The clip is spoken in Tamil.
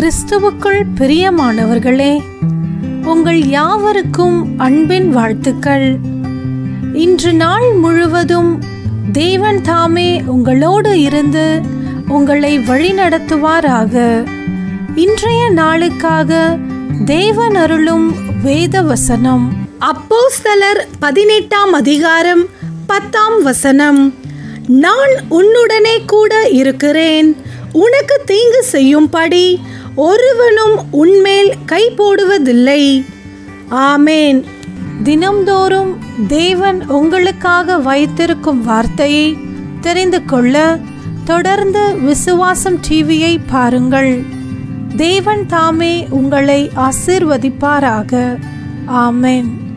கிறிஸ்துவுக்குள் பிரியமானவர்களே உங்கள் யாவருக்கும் அன்பின் வாழ்த்துக்கள் இன்று நாள் முழுவதும் தேவன் தாமே உங்களோடு இருந்து உங்களை வழிநடத்துவாராக இன்றைய நாளுக்காக தேவன் அருளும் வேத வசனம் அப்போஸ்தலர் பதினெட்டாம் அதிகாரம் பத்தாம் வசனம் நான் உன்னுடனே கூட இருக்கிறேன் உனக்கு தீங்கு செய்யும்படி ஒருவனும் உன்மேல் கை போடுவதில்லை ஆமேன் தினம்தோறும் தேவன் உங்களுக்காக வைத்திருக்கும் வார்த்தையை தெரிந்து கொள்ள தொடர்ந்து விசுவாசம் டிவியை பாருங்கள் தேவன் தாமே உங்களை ஆசீர்வதிப்பாராக ஆமென்